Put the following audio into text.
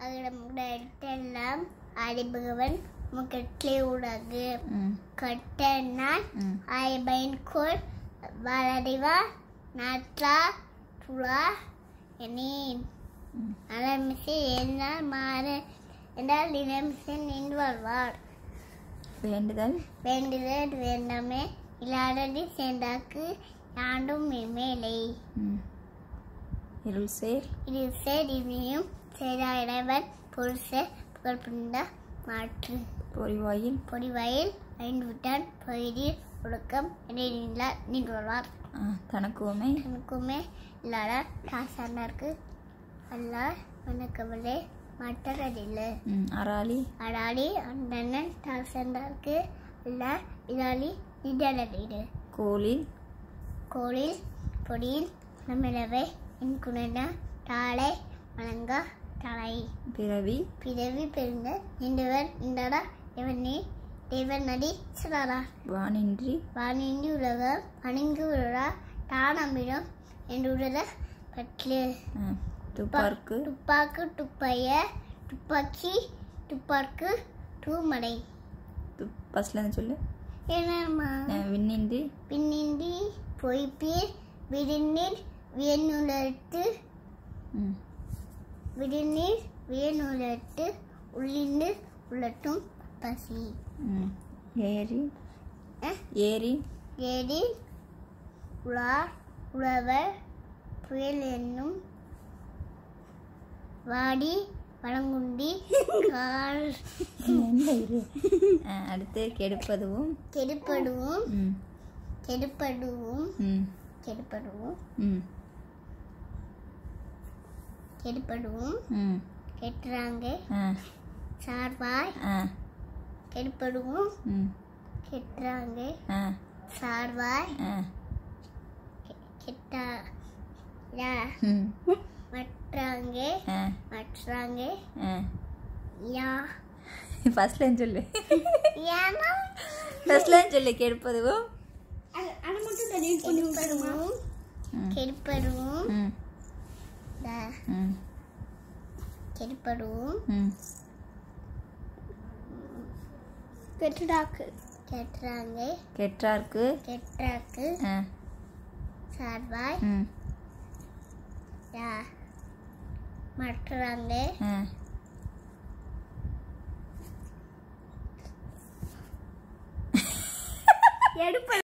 அகடமுட இடத்தெல்லாம் ஆடிபகவன் முகட்டிலே உலகு ம் கட்டனால் ம் ஆயபயன்கோள் வளரிவா நாற்றா துளா எனேன் ம். நலமிசை என்னால் மாற என்றால் நிலமிசை நின்று வருவார் வேண்டுதல் வேண்டுதல் வேண்டாமே இல்லாதடி சேர்ந்தாக்கு யாண்டும் மேலே ம் இருள் சேர் இது சேர் இதையும் சேரா இறைவன் புருஷ புகழ் புரிந்த மாற்று பொறிவாயில் பொடிவயல் ஐந்து விட்டான் பொய்தீர் ஒழுக்கம் இடையிலா நின்று வருவார் ஆ, தனக்குவமை எனக்குமே இல்லாத காசானாருக்கு அல்ல வணக்கவளே மற்றதில்லை ம் அராலி அடாடி அண்ணன் தாசந்தாருக்கு அல்ல இதாலி நிதழீடு கோலில் கோளில் பொடியில் நம்மிடவே என் குணன தாளை வணங்க தலை பிறவி பிறவி பெருந்த நின்றவர் இந்தடா இவனே தேவன் நடி சிறாரா வானின்றி வானின்றி உலகம் வணங்கி உலகா தானமிடம் என்றுள்ள பற்று ஆ, துப்பார்க்கு துப்பாக்கு துப்பைய துப்பாக்கி துப்பாக்கு தூமடை து ஃபஸ்ட்லேருந்து சொல்லு என்னம்மா ஆ, விண்ணின்றி பின்னின்றி பொய்ப்பீர் விடுநீர் வியனுலத்து ம் விடுநீர் வியனுலத்து உள்ளிந்து உள்ளட்டும் பசி ம் ஏரி அஹ், ஏரி ஏடி உலார் உழவர் புயல் என்னும் வாடி வளங்குண்டி கால் என்ன இரு ஆ, அடுத்து கெடுப்பதுவும் கெடுப்படுவோம் ம் கெடுப்படுவோம் ம் கெடுப்படுவோம் ம் கெடுப்படுவோம் ம் கெட்டுறாங்க ஆ சார்பாய் ஆ கெடுப்படுவோம் ம் கெட்டுறாங்க ஆ சார்பாய் ஆ கெ- கெட்டா யா ம் மற்றாங்க ஆ மற்றாங்க ஆ யா ஃபஸ்ட்லேருந்து சொல்லு ஏன்னா ஃபஸ்ட்லேருந்து சொல்லு கெடுப்பதுவும் அது மட்டும் கெடுப்படுவோம் ம் கெடுப்படுவோம் ம் த ம் கெடுப்படுவோம் ம் கெட்டுடாக்கு கெட்டுறாங்க கெட்டார்க்கு கெட்டாக்கு ஆ சார்பாய் ம் யா மற்றாங்க ஆ எடுப்ப